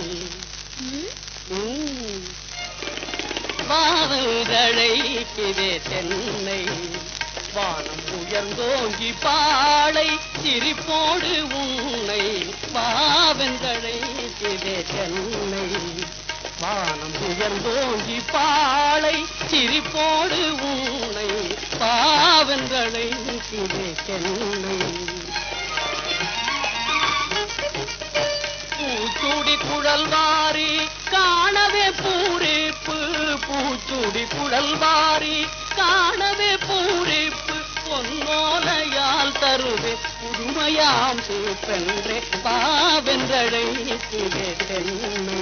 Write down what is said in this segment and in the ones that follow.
ம். வாவங்களை இதே தென்னை வானம் உயர்ந்தோங்கி பாளை சிரிப்போடு உன்னை வாவென்றழை இதே தென்னை வானம் உயர்ந்தோங்கி பாளை சிரிப்போடு உன்னை பாவென்றழை இதே தென்னை பூச்சூடி குழல் வாரி காணவே பூரிப்பு பூச்சூடி குழல் வாரி காணவே பூரிப்பு பொன்னோலையால் தருவே புதுமையாம் சூப்பென்றே பாவென்றழை தென்னை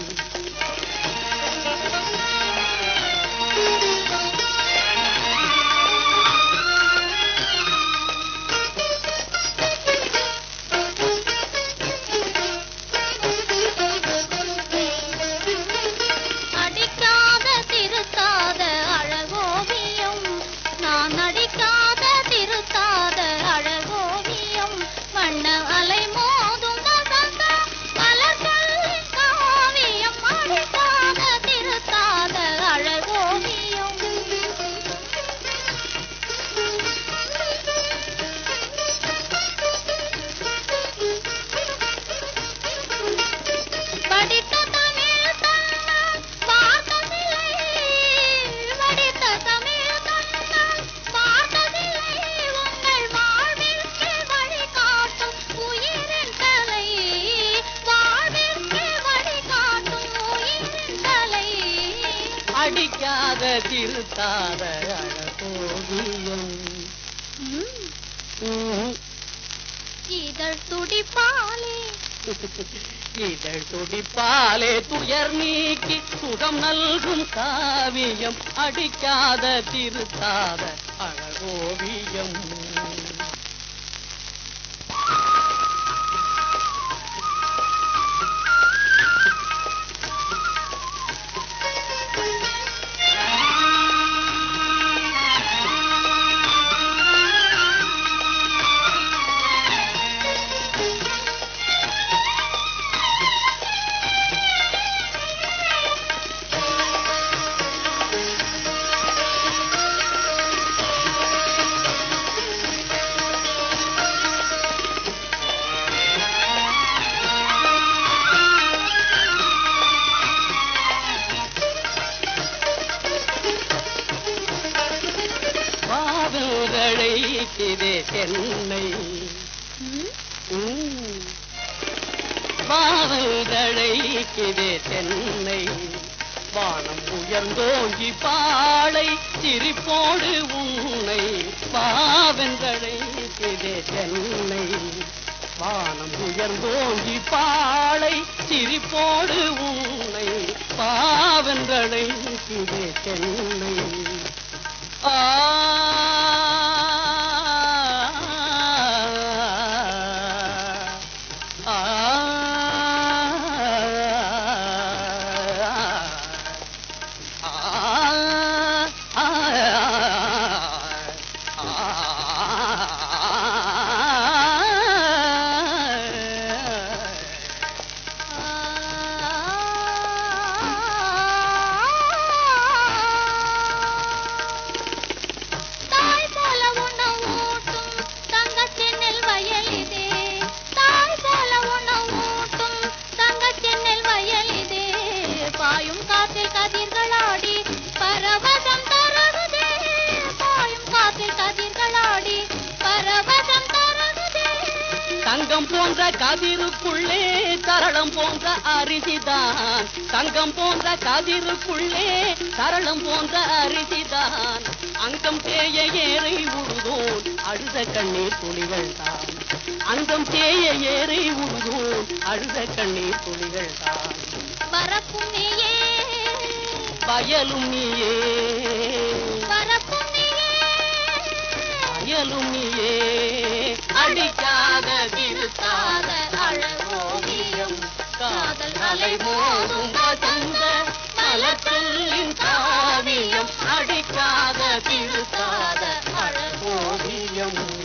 அடிக்காத திருத்தாத அழகோவியம் நான் அடிக்காத திருத்தாத அழகோவியம் வண்ண அலை மோதும் வசந்த மலர்களின் காவியம் அடிக்காத திருத்தாத அழகோவியம் படித்த தமிழ் தன்னால் பார்த்ததில்லை படித்த தமிழ் தன்னால் பார்த்ததில்லை உங்கள் வாழ்விற்கு வழிகாட்டும் உயிரின் கலை வாழ்விற்கு வழிகாட்டும் உயிரின் கலை அடிக்காத திருத்தாத அழகோவியம் ம், ம். இதழ் துடிப்பாலே இதழ் துடிப்பாலே துயர் நீக்கி சுகம் நல்கும் காவியம் அடிக்காத திருத்தாத அழகோவியம் பாவங்களை இதே தென்னை ம், பாவங்களை இதே தென்னை வானம் உயர்ந்தோங்கி பாளை சிரிப்போடு உன்னை பாவென்றழை இதே தென்னை வானம் உயர்ந்தோங்கி பாளை சிரிப்போடு உன்னை பாவென்றழை இதே தென்னை ஆ ஆ தாய் போல உணவூட்டும் தங்கச்சென்னல் வயலிதே தாய் போல உணவூட்டும் தங்கச்சென்னல் வயலிதே பாயும் காற்றில் கதிர்களாடி பரவசம் தருகுதே பாயும் காற்றில் கதிர்களாடி பரவசம் தருகுதே தங்கம் போன்ற கதிருக்குள்ளே தரளம் போன்ற அரிசிதான் தங்கம் போன்ற கதிருக்குள்ளே தரளம் போன்ற அரிசிதான் அங்கம் தேய ஏறை உழுதோன் அழுத கண்ணீர் துளிகள் தான் அங்கம் தேய ஏறை உழுதோன் அழுத கண்ணீர் துளிகள் தான் பரப்பும் நீயே வயலும் நீயே பரப்பும் நீயே வயலும் நீயே அடிக்காத திருத்தாத அழகோவியம் காதல் அலை மோதும் வசந்த மலர்களின் காவியம் அடிக்காத திருத்தாத அழகோவியம்